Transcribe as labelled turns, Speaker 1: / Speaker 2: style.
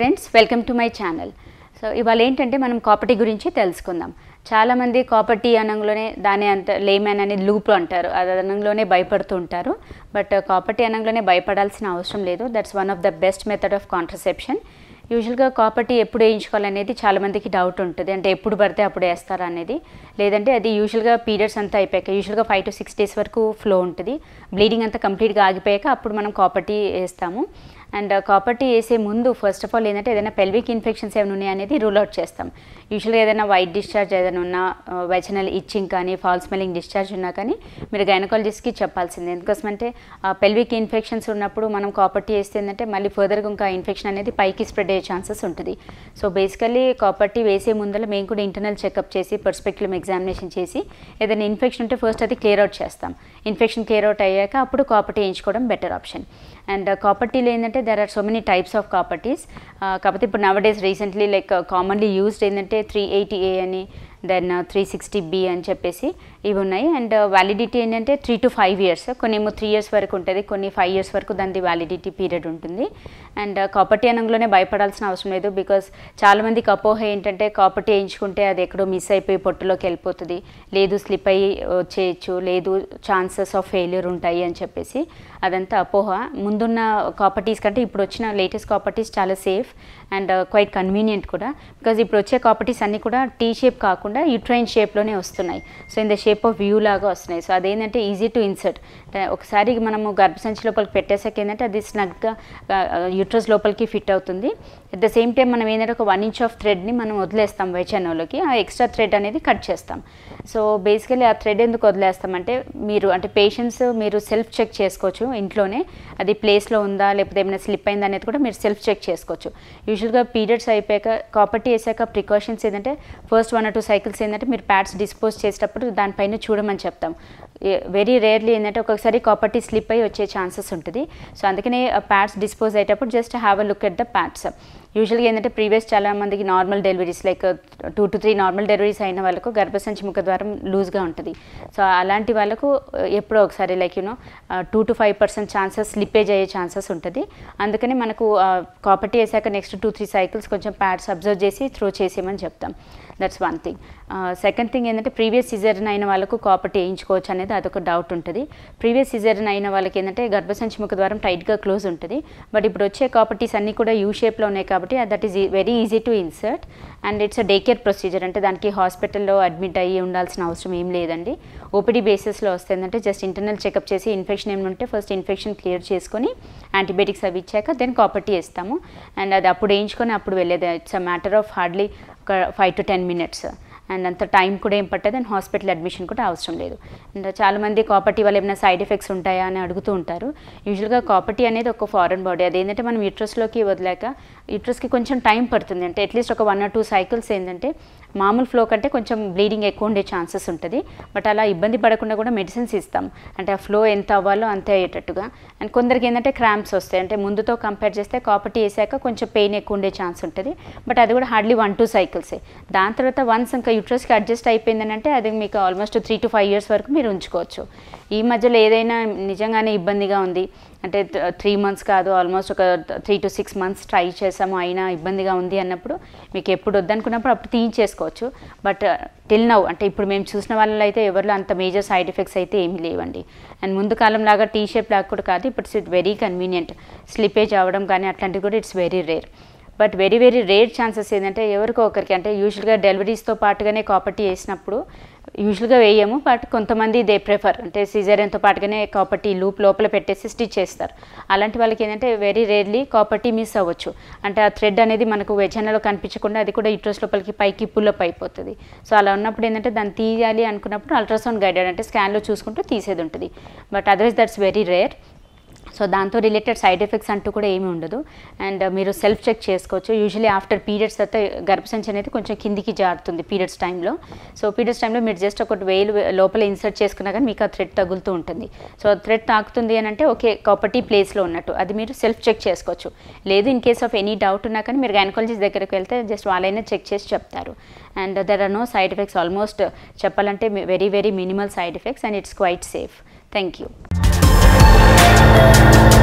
Speaker 1: friends welcome to my channel so ఇవాళ ఏంటంటే మనం కాపర్టీ గురించి తెలుసుకుందాం చాలామంది కాపర్టీ అనంలోనే దాని అంత లేమెన్ అని లూప్ అంటారు అది అనంలోనే భయపడుతూ ఉంటారు బట్ కాపర్టీ అనంలోనే భయపడాల్సిన అవసరం లేదు that's one of the best method of contraception యూజువల్గా కాపర్టీ ఎప్పుడు వేయించుకోవాలనేది చాలామందికి డౌట్ ఉంటుంది అంటే ఎప్పుడు పడితే అప్పుడు వేస్తారా అనేది లేదంటే అది యూజువల్గా పీరియడ్స్ అంతా అయిపోయాక యూజువల్గా ఫైవ్ టు సిక్స్ డేస్ వరకు ఫ్లో ఉంటుంది బ్లీడింగ్ అంతా కంప్లీట్గా ఆగిపోయాక అప్పుడు మనం కాపర్టీ వేస్తాము అండ్ కాపర్టీ వేసే ముందు ఫస్ట్ ఆఫ్ ఆల్ ఏంటంటే ఏదైనా పెల్విక్ ఇన్ఫెక్షన్స్ ఏమైనా ఉన్నాయి అనేది రూల్ అవుట్ చేస్తాం యూజువల్గా ఏదైనా వైట్ డిశ్చార్జ్ ఏదైనా ఉన్నా వెజనల్ ఇచ్చింగ్ కానీ ఫాల్ స్మెల్లింగ్ డిశ్చార్జ్ ఉన్నా కానీ మీరు గైనకాలజిస్ట్కి చెప్పాల్సిందే ఎందుకోసమంటే పెల్విక్ ఇన్ఫెక్షన్స్ ఉన్నప్పుడు మనం కాపర్టీ వేస్తే ఏంటంటే మళ్ళీ ఫర్దర్గా ఇంకా ఇన్ఫెక్షన్ అనేది పైకి స్ప్రెడ్ అయ్యే ఛాన్సెస్ ఉంటుంది సో బేసికల్లీ కాపర్టీ వేసే ముందర మేము కూడా ఇంటర్నల్ చెకప్ చేసి పర్స్పెక్టివ్ ఎగ్జామినేషన్ చేసి ఏదైనా ఇన్ఫెక్షన్ ఉంటే ఫస్ట్ అది క్లియర్ అవుట్ చేస్తాం ఇన్ఫెక్షన్ క్లియర్ అవుట్ అయ్యాక అప్పుడు కాపర్టీ వేయించుకోవడం బెటర్ ఆప్షన్ అండ్ కాపర్టీలో ఏంటంటే there are so many types of copper Ts కాకపోతే ఇప్పుడు now days recently like commonly used ఏంటంటే త్రీ ఎయిటీ ఏ అని దెన్ త్రీ సిక్స్టీ బి అని చెప్పేసి ఇవి ఉన్నాయి అండ్ వ్యాలిడిటీ ఏంటంటే త్రీ టు ఫైవ్ ఇయర్స్ కొన్ని ఏమో త్రీ ఇయర్స్ వరకు ఉంటుంది కొన్ని ఫైవ్ ఇయర్స్ వరకు దాని వ్యాలిడిటీ పీరియడ్ ఉంటుంది అండ్ కాపర్టీ అనంలోనే భయపడాల్సిన అవసరం లేదు బికాస్ చాలామందికి అపోహ ఏంటంటే కాపర్టీ వేయించుకుంటే అది ఎక్కడో మిస్ అయిపోయి పొట్టులోకి వెళ్ళిపోతుంది లేదు స్లిప్ అయ్యి వచ్చేయచ్చు లేదు ఛాన్సెస్ ఆఫ్ ఫెయిల్యూర్ ఉంటాయి అని చెప్పేసి అదంతా అపోహ ముందున్న కాపర్టీస్ కంటే ఇప్పుడు వచ్చిన లేటెస్ట్ కాపర్టీస్ చాలా సేఫ్ అండ్ క్వైట్ కన్వీనియంట్ కూడా బికాజ్ ఇప్పుడు వచ్చే కాపర్టీస్ అన్నీ కూడా టీ షేప్ కాకుండా యూట్రైన్ షేప్లోనే వస్తున్నాయి so in the shape of view లాగా వస్తున్నాయి సో అదేంటంటే ఈజీ టు ఇన్సర్ట్ ఒకసారి మనము గర్భసంచి లోపలికి పెట్టేసాక ఏంటంటే అది స్నగ్గా యూట్రస్ లోపలికి ఫిట్ అవుతుంది అట్ ద సేమ్ టైం మనం ఏంటంటే ఒక వన్ ఇంచ్ ఆఫ్ థ్రెడ్ని మనం వదిలేస్తాం వైచన్నోలోకి ఆ ఎక్స్ట్రా థ్రెడ్ అనేది కట్ చేస్తాం సో బేసికలీ ఆ థ్రెడ్ ఎందుకు వదిలేస్తామంటే మీరు అంటే పేషెంట్స్ మీరు సెల్ఫ్ చెక్ చేసుకోవచ్చు ఇంట్లోనే అది ప్లేస్లో ఉందా లేకపోతే ఏమైనా స్లిప్ అయిందా అనేది కూడా మీరు సెల్ఫ్ చెక్ చేసుకోవచ్చు యూజువల్గా పీరియడ్స్ అయిపోయాక కాపర్టీ వేసాక ప్రికాషన్స్ ఏంటంటే first one or two cycles ఏంటంటే మీరు ప్యాడ్స్ డిస్పోజ్ చేసేటప్పుడు దానిపైన చూడమని చెప్తాం వెరీ రేర్లీ ఏంటంటే ఒక్కొక్కసారి కాపర్టీ స్లిప్ అయ్యి వచ్చే ఛాన్సెస్ ఉంటుంది సో అందుకనే ప్యాడ్స్ డిస్పోజ్ అయ్యేటప్పుడు just have a look at the pads యూజువల్గా ఏంటంటే ప్రీవియస్ చాలా మందికి normal deliveries like two to three normal deliveries అయిన వాళ్ళకు గర్భసంచి ముఖ ద్వారం లూజ్గా ఉంటుంది సో అలాంటి వాళ్ళకు ఎప్పుడో ఒకసారి like you know two to five percent chances slippage అయ్యే ఛాన్సెస్ ఉంటుంది అందుకని మనకు కాపర్టీ వేసాక నెక్స్ట్ టూ త్రీ సైకిల్స్ కొంచెం ప్యాడ్స్ అబ్జర్వ్ చేసి త్రో చేసేయమని చెప్తాం that's one thing second thing ఏంటంటే ప్రీవియస్ సిజర్న్ అయిన వాళ్ళకు కాపర్టీ వేయించుకోవచ్చు అనేది అదొక డౌట్ ఉంటుంది ప్రీవియస్ సిజర్న్ అయిన వాళ్ళకి ఏంటంటే గర్భసంచి ముఖ ద్వారం టైట్గా క్లోజ్ ఉంటుంది బట్ ఇప్పుడు వచ్చే కాపర్టీస్ అన్నీ కూడా యూ షేప్లో ఉన్నాయి కాబట్టి that is very easy to insert and it's a day care procedure అంటే దానికి హాస్పిటల్లో అడ్మిట్ అయ్యి ఉండాల్సిన అవసరం ఏం లేదండి ఓపీడీ బేసిస్లో వస్తుందంటే జస్ట్ ఇంటర్నల్ చెకప్ చేసి ఇన్ఫెక్షన్ ఏమైనా ఉంటే ఫస్ట్ ఇన్ఫెక్షన్ క్లియర్ చేసుకొని యాంటీబయాటిక్స్ అవి ఇచ్చాక దెన్ కాపర్టీ వేస్తాము అండ్ అది అప్పుడు వేయించుకొని అప్పుడు వెళ్ళేది it's a matter of hardly ఒక five to ten minutes and అంత టైం కూడా ఏం పట్టదు అండ్ హాస్పిటల్ అడ్మిషన్ కూడా అవసరం లేదు అండ్ చాలామంది కాపర్టీ వల్ల ఏమైనా సైడ్ ఎఫెక్ట్స్ ఉంటాయా అని అడుగుతూ ఉంటారు యూజువల్గా కాపర్టీ అనేది ఒక ఫారెన్ బాడీ అది ఏంటంటే మనం యూట్రస్లోకి వదిలేక యూట్రస్కి కొంచెం టైం పడుతుంది అంటే అట్లీస్ట్ ఒక వన్ ఆర్ టూ సైకిల్స్ ఏంటంటే మామూలు ఫ్లో కంటే కొంచెం బ్లీడింగ్ ఎక్కువ ఉండే ఛాన్సెస్ ఉంటుంది బట్ అలా ఇబ్బంది పడకుండా కూడా మెడిసిన్స్ ఇస్తాం అంటే ఆ ఫ్లో ఎంత అవ్వాలో అంతే అయ్యేటట్టుగా అండ్ కొందరికి ఏంటంటే క్రాంప్స్ వస్తాయి అంటే ముందుతో కంపేర్ చేస్తే కాపర్టీ వేసాక కొంచెం పెయిన్ ఎక్కువ ఉండే ఛాన్స్ ఉంటుంది బట్ అది కూడా హార్డ్లీ వన్ టూ సైకిల్సే దాని తర్వాత వన్స్ ఇంకా యూట్రస్కి అడ్జస్ట్ అయిపోయిందని అంటే అది మీకు almost three to five years వరకు మీరు ఉంచుకోవచ్చు ఈ మధ్యలో ఏదైనా నిజంగానే ఇబ్బందిగా ఉంది అంటే త్రీ మంత్స్ కాదు ఆల్మోస్ట్ ఒక three to six months try చేసాము అయినా ఇబ్బందిగా ఉంది అన్నప్పుడు మీకు ఎప్పుడు వద్దనుకున్నప్పుడు అప్పుడు తీయించేసుకోవచ్చు బట్ టిల్ నౌ అంటే ఇప్పుడు మేము చూసిన వాళ్ళలో అయితే ఎవరిలో అంత మేజర్ సైడ్ ఎఫెక్ట్స్ అయితే ఏమీ లేవండి అండ్ ముందు కాలం లాగా టీ షేప్ లాగా కూడా కాదు ఇప్పుడు ఇట్స్ వెరీ కన్వీనియంట్ స్లిపేజ్ అవ్వడం కానీ అట్లాంటివి కూడా it's very rare but very very rare chances ఏంటంటే ఎవరికో ఒకరికి అంటే యూజువల్గా డెలివరీస్తో పాటుగానే కాపర్టీ వేసినప్పుడు యూజువల్గా వేయము బట్ కొంతమంది దే ప్రిఫర్ అంటే సిజరియన్తో పాటుగానే కాపర్టీ లూప్ లోపల పెట్టేసి స్టిచ్ చేస్తారు అలాంటి వాళ్ళకి ఏంటంటే వెరీ రేర్లీ కాపర్టీ మిస్ అవ్వచ్చు అంటే ఆ థ్రెడ్ అనేది మనకు వెజనలో కనిపించకుండా అది కూడా యూట్రస్ లోపలికి పైకి పుల్లప్ అయిపోతుంది సో అలా ఉన్నప్పుడు ఏంటంటే దాన్ని తీయాలి అనుకున్నప్పుడు అల్ట్రాసౌండ్ గైడెడ్ అంటే స్కాన్లో చూసుకుంటూ తీసేది ఉంటుంది but otherwise that's very rare so దాంతో రిలేటెడ్ సైడ్ ఎఫెక్ట్స్ అంటూ కూడా ఏమీ ఉండదు అండ్ మీరు సెల్ఫ్ చెక్ చేసుకోవచ్చు యూజువలీ ఆఫ్టర్ పీరియడ్స్ అయితే గర్భసంచి అనేది కొంచెం కిందికి జారుతుంది పీరియడ్స్ టైంలో సో పీరియడ్స్ టైంలో మీరు జస్ట్ ఒకటి వేలు లోపల ఇన్సర్ట్ చేసుకున్నా కానీ మీకు ఆ థ్రెడ్ తగులుతూ ఉంటుంది సో థ్రెడ్ తాకుతుంది అని అంటే ఓకే కాపర్టీ ప్లేస్లో ఉన్నట్టు అది మీరు సెల్ఫ్ చెక్ చేసుకోవచ్చు లేదు in case of any doubt ఉన్నా కానీ మీరు గైనకాలజిస్ట్ దగ్గరికి వెళ్తే జస్ట్ వాళ్ళైనా చెక్ చేసి చెప్తారు and there are no side effects almost చెప్పాలంటే very very minimal side effects and it's quite safe thank you